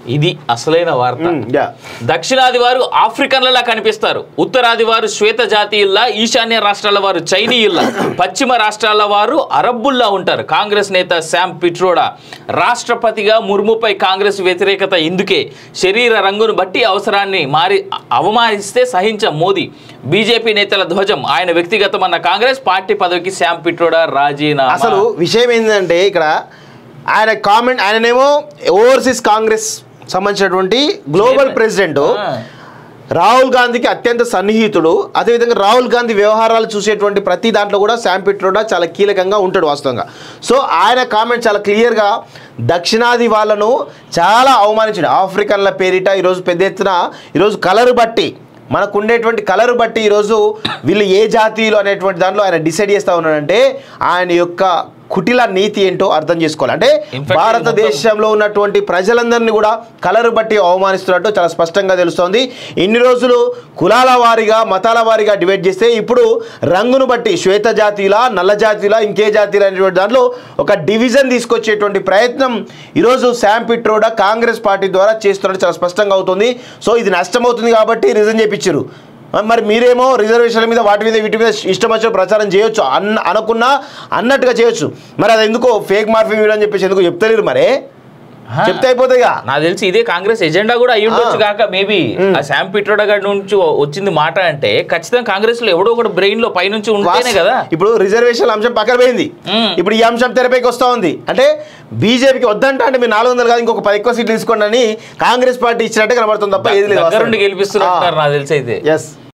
ఇది అసలైన వార్త ఉమ్, యా దక్షిణాది వారు ఆఫ్రికన్లలా కనిపిస్తారు ఉత్తరాది వారు శ్వేత జాతీయుల్లా ఈశాన్య రాష్ట్రాల వారు చైనీయుల్లా పశ్చిమ రాష్ట్రాల వారు అరబ్బుల్లా ఉంటారు కాంగ్రెస్ నేత శామ్ పిట్రోడా రాష్ట్రపతిగా ముర్ముపై కాంగ్రెస్ వ్యతిరేకత ఇందుకే శరీర రంగును బట్టి అవసరాన్ని మారి అవమానిస్తే సహించం మోదీ బీజేపీ నేతల ధ్వజం ఆయన వ్యక్తిగతమన్న కాంగ్రెస్ పార్టీ పదవికి శామ్ పిట్రోడా రాజీనామా అసలు విషయం ఏంటంటే ఇక్కడ ఆయన కామెంట్ ఆయననేమో ఓవర్సీస్ కాంగ్రెస్ సంబంధించినటువంటి గ్లోబల్ Chairman. ప్రెసిడెంట్ ఆ. రాహుల్ గాంధీకి అత్యంత సన్నిహితుడు అదేవిధంగా రాహుల్ గాంధీ వ్యవహారాలు చూసేటువంటి ప్రతి దాంట్లో కూడా శామ్ పిట్రోడా చాలా కీలకంగా ఉంటాడు వాస్తవంగా సో ఆయన కామెంట్ చాలా క్లియర్గా దక్షిణాది వాళ్ళను చాలా అవమానించాడు ఆఫ్రికన్ల పేరిట ఈరోజు పెద్ద ఎత్తున ఈరోజు కలర్ బట్టి మనకు ఉండేటువంటి కలర్ బట్టి ఈరోజు వీళ్ళు ఏ జాతీయులు అనేటువంటి దాంట్లో ఆయన డిసైడ్ చేస్తూ ఉన్నాడంటే ఆయన యొక్క కుటిల నీతి ఏంటో అర్థం చేసుకోవాలి అంటే In fact, భారతదేశంలో ఉన్నటువంటి ప్రజలందరినీ కూడా కలర్ బట్టి అవమానిస్తున్నట్టు చాలా స్పష్టంగా తెలుస్తోంది ఇన్ని రోజులు కులాల వారీగా మతాల వారీగా డివైడ్ చేస్తే ఇప్పుడు రంగును బట్టి శ్వేత జాతీయుల నల్ల జాతీయుల ఇంకే జాతీయుల అనేటువంటి దాంట్లో ఒక డివిజన్ తీసుకొచ్చేటువంటి ప్రయత్నం ఈరోజు శామ్ పిట్రోడా కాంగ్రెస్ పార్టీ ద్వారా చేస్తున్నట్టు చాలా స్పష్టంగా అవుతుంది సో ఇది నష్టం అవుతుంది కాబట్టి రిజన్ చేపించారు మరి మీరేమో రిజర్వేషన్ల మీద వాటి మీద వీటి మీద ఇష్టం వచ్చిన ప్రచారం చేయొచ్చు అన్న అనుకున్నా అన్నట్టుగా చేయొచ్చు మరి అది ఎందుకో ఫేక్ మార్ఫింగ్ వీడియో అని చెప్పేసి ఎందుకు చెప్తలేరు మరి ఆ. చెప్తే అయిపోతాయిగా నాకు తెలిసి ఇదే కాంగ్రెస్ ఎజెండా కూడా అయ్యి ఉండొచ్చు ఆ. కాక మేబీ ఆ శామ్ పిట్రోడా గారి నుంచి వచ్చింది మాట అంటే ఖచ్చితంగా కాంగ్రెస్ లో ఎవడో ఒకటి బ్రెయిన్ లో పైనుంచి ఉంటేనే కదా ఇప్పుడు రిజర్వేషన్ అంశం పక్కన పోయింది మ్మ్. ఇప్పుడు ఈ అంశం తెరపైకి వస్తా ఉంది అంటే బీజేపీకి వద్దంట అంటే మీరు నాలుగు వందలు కాదు ఇంకొక పది ఎక్కువ సీట్లు తీసుకోండి అని కాంగ్రెస్ పార్టీ ఇచ్చినట్టే కనబడుతుంది తప్ప ఏది లేదు దగ్గరుండి వాస్తవం. గెలిపిస్తున్నట్టున్నారు ఆ. నాకు తెలిసి అయితే ఎస్